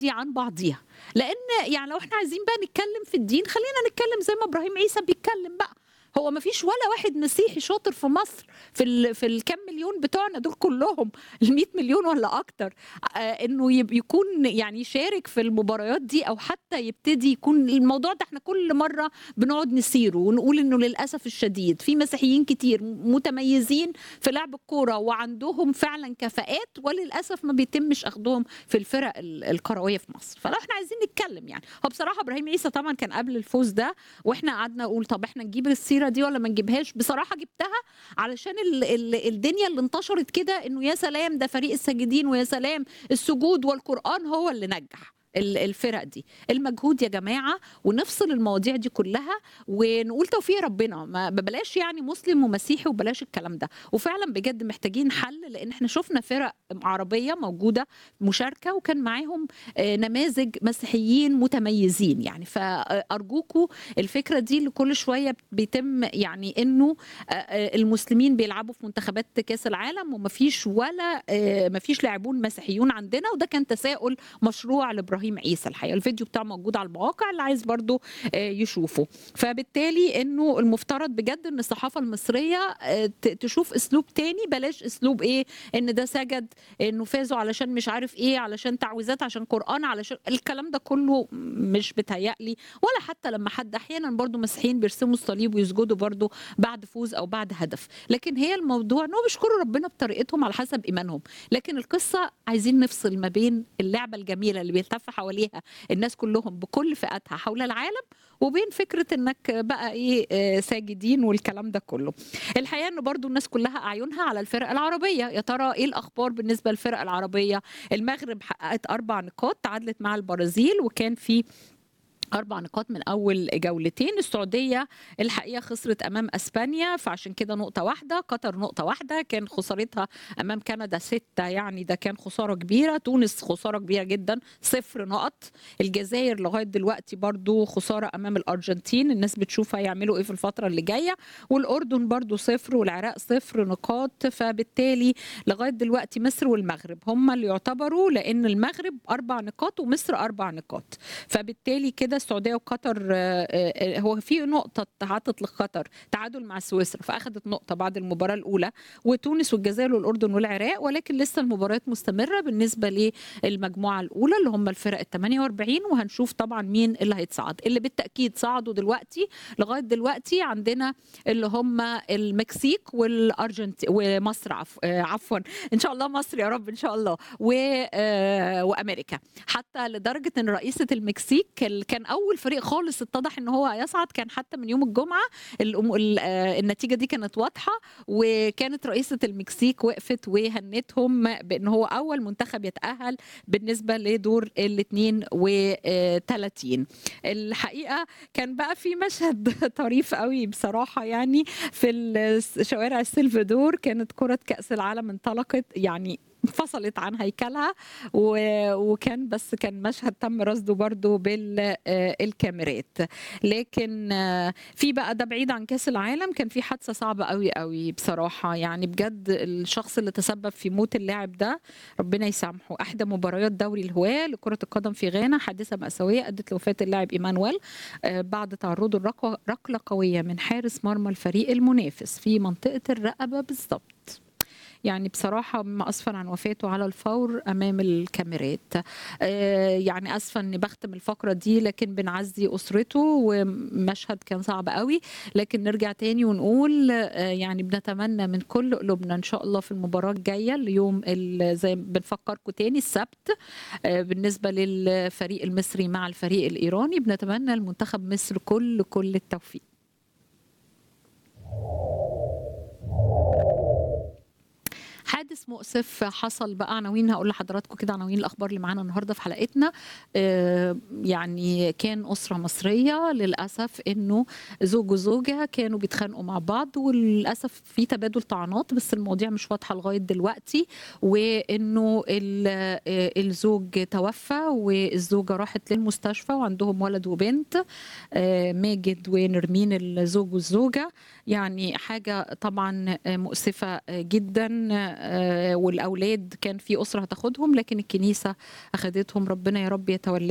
دي عن بعضيها لان يعني لو احنا عايزين بقى نتكلم في الدين خلينا نتكلم زي ما ابراهيم عيسى بيتكلم بقى هو ما فيش ولا واحد مسيحي شاطر في مصر في ال في الكام مليون بتوعنا دول كلهم ال 100 مليون ولا اكتر آه انه يب- يكون يعني يشارك في المباريات دي او حتى يبتدي يكون الموضوع ده احنا كل مره بنقعد نسيره ونقول انه للاسف الشديد في مسيحيين كتير متميزين في لعب الكوره وعندهم فعلا كفاءات وللاسف ما بيتمش اخدهم في الفرق ال- الكرويه في مصر فلو احنا عايزين نتكلم يعني هو بصراحه ابراهيم عيسى طبعا كان قبل الفوز ده واحنا قعدنا نقول طب احنا نجيب السيره دي ولا ما نجيبهاش بصراحه جبتها علشان ال ال الدنيا اللي انتشرت كده انه يا سلام ده فريق الساجدين ويا سلام السجود والقران هو اللي نجح ال- الفرق دي المجهود يا جماعه ونفصل المواضيع دي كلها ونقول توفيق ربنا ما بلاش يعني مسلم ومسيحي وبلاش الكلام ده وفعلا بجد محتاجين حل لان احنا شفنا فرق عربيه موجوده مشاركه وكان معاهم آه، نماذج مسيحيين متميزين يعني فارجوكوا الفكره دي اللي كل شويه بيتم يعني انه آه، آه، المسلمين بيلعبوا في منتخبات كاس العالم ومفيش ولا آه، مفيش لاعبون مسيحيون عندنا وده كان تساؤل مشروع لابراهيم عيسى الحقيقه الفيديو بتاعه موجود على المواقع اللي عايز برضو آه، يشوفه فبالتالي انه المفترض بجد ان الصحافه المصريه آه، ت- تشوف اسلوب تاني بلاش اسلوب ايه ان ده سجد انه فازوا علشان مش عارف ايه علشان تعويذات عشان قران علشان الكلام ده كله مش بتهيألي ولا حتى لما حد احيانا برضو مسيحيين بيرسموا الصليب ويسجدوا برضو بعد فوز او بعد هدف لكن هي الموضوع انه بيشكروا ربنا بطريقتهم على حسب ايمانهم لكن القصه عايزين نفصل ما بين اللعبه الجميله اللي بيلتف حواليها الناس كلهم بكل فئاتها حول العالم وبين فكره انك بقى ايه آه، ساجدين والكلام ده كله الحقيقه ان برضو الناس كلها اعينها على الفرق العربيه يا ترى ايه الاخبار بالنسبه للفرق العربيه المغرب حققت اربع نقاط تعادلت مع البرازيل وكان في أربع نقاط من أول جولتين السعودية الحقيقة خسرت أمام أسبانيا فعشان كده نقطة واحدة قطر نقطة واحدة كان خسارتها أمام كندا ستة يعني ده كان خسارة كبيرة تونس خسارة كبيرة جدا صفر نقط الجزائر لغاية دلوقتي برضو خسارة أمام الأرجنتين الناس بتشوف هيعملوا إيه في الفترة اللي جاية والأردن برضو صفر والعراق صفر نقاط فبالتالي لغاية دلوقتي مصر والمغرب هم اللي يعتبروا لأن المغرب أربع نقاط ومصر أربع نقاط فبالتالي كده السعوديه وقطر آه، آه، هو في نقطه تعاطت لقطر تعادل مع سويسرا فاخذت نقطه بعد المباراه الاولى وتونس والجزائر والاردن والعراق ولكن لسه المباريات مستمره بالنسبه للمجموعه الاولى اللي هم الفرق ال 48 وهنشوف طبعا مين اللي هيتصعد اللي بالتاكيد صعدوا دلوقتي لغايه دلوقتي عندنا اللي هم المكسيك والارجنتين ومصر عف... آه، عفوا ان شاء الله مصر يا رب ان شاء الله و... آه، وامريكا حتى لدرجه ان رئيسه المكسيك ال- كان اول فريق خالص اتضح ان هو هيصعد كان حتى من يوم الجمعه الأم- ال- آه، النتيجه دي كانت واضحه وكانت رئيسه المكسيك وقفت وهنتهم بان هو اول منتخب يتاهل بالنسبه لدور ال 32 الحقيقه كان بقى في مشهد طريف قوي بصراحه يعني في ال- شوارع السلفادور كانت كره كاس العالم انطلقت يعني انفصلت عن هيكلها و- وكان بس كان مشهد تم رصده برضو بالكاميرات لكن آه، في بقى ده بعيد عن كاس العالم كان في حادثه صعبه قوي قوي بصراحه يعني بجد الشخص اللي تسبب في موت اللاعب ده ربنا يسامحه احدى مباريات دوري الهواه لكره القدم في غانا حادثه ماساويه ادت لوفاه اللاعب ايمانويل آه، بعد تعرضه لركوة- ركله قويه من حارس مرمى الفريق المنافس في منطقه الرقبه بالضبط يعني بصراحة ما أسفر عن وفاته على الفور أمام الكاميرات آه، يعني أسفة أني بختم الفقرة دي لكن بنعزي أسرته ومشهد كان صعب قوي لكن نرجع تاني ونقول آه، يعني بنتمنى من كل قلوبنا إن شاء الله في المباراة الجاية اليوم ال- زي ما بنفكركم تاني السبت آه، بالنسبة للفريق المصري مع الفريق الإيراني بنتمنى لمنتخب مصر كل كل التوفيق حادث مؤسف حصل بقى عناوين هقول لحضراتكم كده عناوين الاخبار اللي معانا النهارده في حلقتنا آه، يعني كان اسره مصريه للاسف انه زوج وزوجه كانوا بيتخانقوا مع بعض وللاسف في تبادل طعنات بس المواضيع مش واضحه لغايه دلوقتي وانه ال- آه، الزوج توفى والزوجه راحت للمستشفى وعندهم ولد وبنت آه، ماجد ونرمين الزوج والزوجه يعني حاجه طبعا آه، مؤسفه آه، جدا آه، آه، والاولاد كان في اسره هتاخدهم لكن الكنيسه اخدتهم ربنا يا رب يتولى